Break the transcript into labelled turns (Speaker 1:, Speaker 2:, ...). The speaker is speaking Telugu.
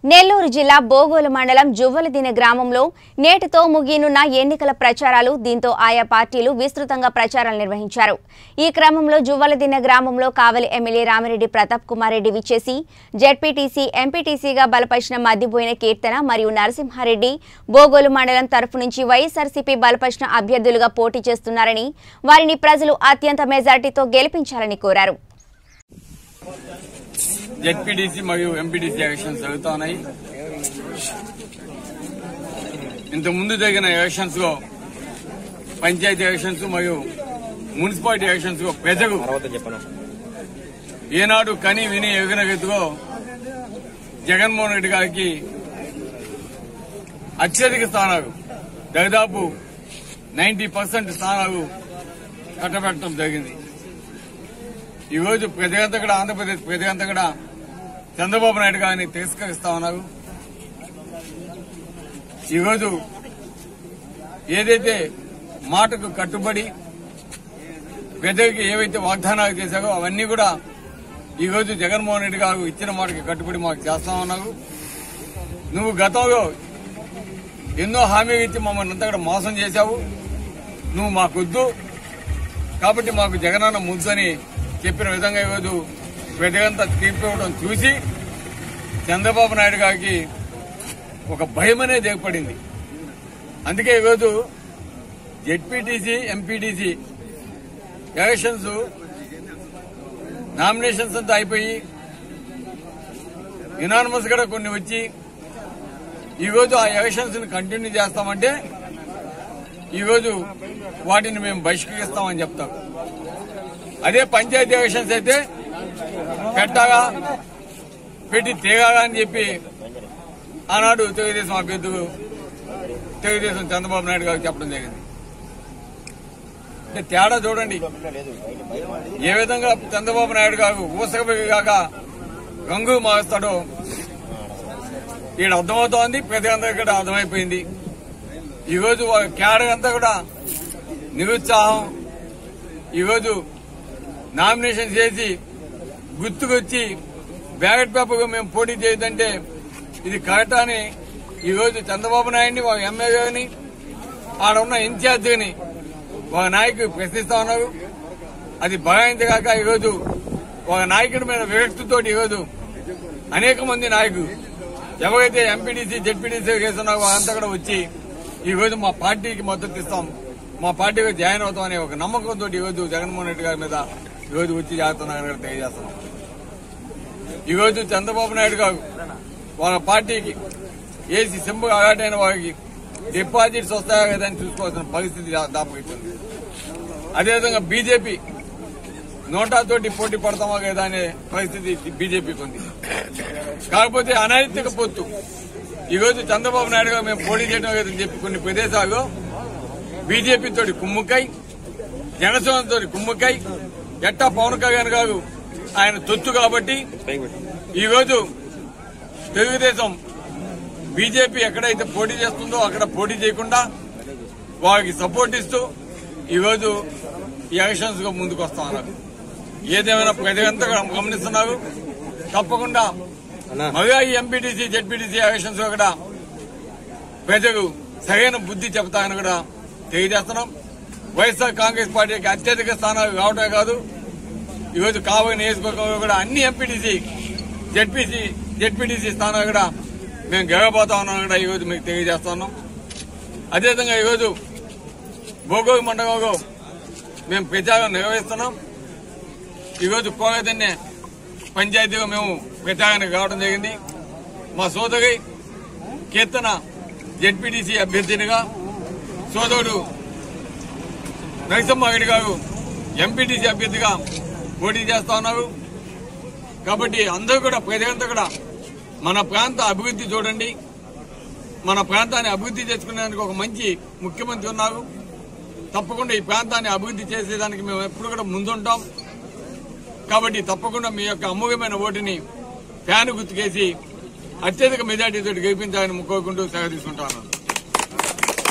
Speaker 1: నెల్లూరు జిల్లా బోగోలు మండలం జువ్వలదిన గ్రామంలో నేటితో ముగియనున్న ఎన్నికల ప్రచారాలు దీంతో ఆయా పార్టీలు విస్తృతంగా ప్రచారాలు నిర్వహించారు ఈ క్రమంలో జువ్వలదిన గ్రామంలో కావలి ఎమ్మెల్యే రామిరెడ్డి ప్రతాప్ కుమార్ రెడ్డి విచ్చేసి జెడ్పీటీసీ ఎంపీటీసీగా బలపరిచిన మద్దిపోయిన కీర్తన మరియు నరసింహారెడ్డి బోగోలు మండలం తరఫు నుంచి వైఎస్ఆర్సీపీ బలపరిచిన అభ్యర్థులుగా పోటీ చేస్తున్నారని వారిని ప్రజలు అత్యంత మెజార్టీతో గెలిపించాలని కోరారు
Speaker 2: జెడ్పీటీసీ మరియు ఎంపీటీసీ ఎలక్షన్స్ జరుగుతా ఉన్నాయి ఇంతకు ముందు జరిగిన ఎలక్షన్స్ లో పంచాయతీ ఎలక్షన్స్ మరియు మున్సిపాలిటీ ఎలక్షన్స్ లో ప్రజలు ఏనాడు కని విని ఎగిన గతిలో జగన్మోహన్ రెడ్డి గారికి అత్యధిక స్థానాలు దాదాపు నైన్టీ పర్సెంట్ స్థానాలు కట్టబెట్టడం జరిగింది ఈ రోజు ప్రజలంతా కూడా ఆంధ్రప్రదేశ్ ప్రజలంతా కూడా చంద్రబాబు నాయుడు గారిని తిరస్కరిస్తా ఉన్నారు ఈరోజు ఏదైతే మాటకు కట్టుబడి ప్రజలకి ఏవైతే వాగ్దానాలు చేశారో అవన్నీ కూడా ఈ రోజు జగన్మోహన్ రెడ్డి గారు ఇచ్చిన మాటకి కట్టుబడి మాకు చేస్తా ఉన్నారు నువ్వు గతంలో ఎన్నో హామీలు ఇచ్చి మమ్మల్ని అంతా కూడా మోసం చేశావు నువ్వు మాకొద్దు కాబట్టి మాకు జగనన్న ముద్దని చెప్పిన విధంగా ఈరోజు ప్రజలంతా తీర్పు ఇవ్వడం చూసి చంద్రబాబు నాయుడు గారికి ఒక భయం అనేది ఏర్పడింది అందుకే ఈరోజు జెడ్పీటీసీ ఎంపీటీసీ ఎలక్షన్స్ నామినేషన్స్ అంతా అయిపోయి యునానిమస్ కూడా కొన్ని వచ్చి ఈరోజు ఆ ఎలక్షన్స్ ని కంటిన్యూ చేస్తామంటే ఈరోజు వాటిని మేము బహిష్కరిస్తామని చెప్తాం అదే పంచాయతీ ఎలక్షన్స్ అయితే పెట్టగా పెట్టి తీగాగా అని చెప్పి ఆనాడు తెలుగుదేశం అభ్యర్థులు తెలుగుదేశం చంద్రబాబు నాయుడు గారికి చెప్పడం జరిగింది అంటే తేడా చూడండి ఏ విధంగా చంద్రబాబు నాయుడు గారు ఊసకగాక గంగు మారుస్తాడో ఈడ అర్థమవుతోంది ప్రజలందరికీ కూడా అర్థమైపోయింది ఈరోజు క్యాడర్ అంతా కూడా నిరుత్సాహం ఈరోజు నామినేషన్ చేసి గుర్తుకొచ్చి బ్యాలెట్ పేపర్ మేము పోటీ చేయదంటే ఇది కరెక్ట్ అని ఈరోజు చంద్రబాబు నాయుడిని ఒక ఎమ్మెల్యేని ఆడ ఉన్న ఇన్ఛార్జిని ఒక నాయకుడు ప్రశ్నిస్తా ఉన్నారు అది భగాయించగాక ఈరోజు ఒక నాయకుడి మీద విరక్తితో ఈరోజు అనేక మంది నాయకులు ఎవరైతే ఎంపీటీసీ జెడ్పీటీసీ చేస్తున్నారో వాళ్ళంతా కూడా వచ్చి ఈ రోజు మా పార్టీకి మద్దతు ఇస్తాం మా పార్టీకి జాయిన్ అవుతాం అనే ఒక నమ్మకంతో ఈ రోజు జగన్మోహన్ రెడ్డి గారి మీద ఈ రోజు వచ్చి చేస్తున్నారని తెలియజేస్తున్నాం ఈ రోజు చంద్రబాబు నాయుడు గారు వాళ్ళ పార్టీకి ఏసీ సింబు అలవాటైన వారికి డిపాజిట్స్ వస్తాయా కదా అని చూసుకోవాల్సిన పరిస్థితి దాపకిచ్చింది అదేవిధంగా బీజేపీ నోటాతోటి పోటీ పడతామా కదా అనే పరిస్థితి బీజేపీకి ఉంది కాకపోతే అనైతిక పొత్తు ఈ రోజు చంద్రబాబు నాయుడు గారు మేము పోటీ చేయడం లేదని చెప్పి కొన్ని ప్రదేశాల్లో బీజేపీ తోటి కుమ్ముకై జనసేన తోటి కుమ్ముకై ఎట్టా పవన్ కళ్యాణ్ గారు ఆయన తొత్తు కాబట్టి ఈ రోజు తెలుగుదేశం బీజేపీ ఎక్కడైతే పోటీ చేస్తుందో అక్కడ పోటీ చేయకుండా వారికి సపోర్ట్ ఇస్తూ ఈ రోజు ఈ ఎలక్షన్స్ గా ముందుకు వస్తా ఉన్నారు ఏదేమైనా ప్రజలంతా కూడా గమనిస్తున్నారు తప్పకుండా మగా ఈ ఎంపీటీసీ జెడ్పీటీసీ ఎలక్షన్స్ లో కూడా ప్రజలు సరైన బుద్ధి చెబుతాయని కూడా తెలియజేస్తున్నాం వైఎస్ఆర్ కాంగ్రెస్ పార్టీకి అత్యధిక స్థానాలు రావటమే కాదు ఈరోజు కాబోయే నియోజకవర్గంలో కూడా అన్ని ఎంపీటీసీ జెడ్పీసీ జెడ్పీటీసీ స్థానాలు కూడా మేము గెలవబోతా ఉన్నాం కూడా ఈరోజు మీకు తెలియజేస్తున్నాం అదేవిధంగా ఈరోజు భోగోగి మండలంలో మేము ప్రచారం నిర్వహిస్తున్నాం ఈరోజు కోగదన్నే పంచాయతీగా మేము ప్రచారానికి రావడం జరిగింది మా సోదరి కీర్తన జెడ్పీటీసీ అభ్యర్థినిగా సోదరుడు నరసింహారెడ్డి గారు ఎంపీటీసీ అభ్యర్థిగా పోటీ చేస్తా ఉన్నారు కాబట్టి అందరూ కూడా ప్రజలంతా కూడా మన ప్రాంత అభివృద్ధి చూడండి మన ప్రాంతాన్ని అభివృద్ధి చేసుకునేందుకు ఒక మంచి ముఖ్యమంత్రి ఉన్నారు తప్పకుండా ఈ ప్రాంతాన్ని అభివృద్ధి చేసేదానికి మేము ఎప్పుడు కూడా ముందుంటాం కాబట్టి తప్పకుండా మీ యొక్క అమూల్యమైన ఓటుని ఫ్యాన్ గుర్తుకేసి అత్యధిక మెజార్టీతో గెలిపించాలని కోరుకుంటూ సెలవు తీసుకుంటా ఉన్నాను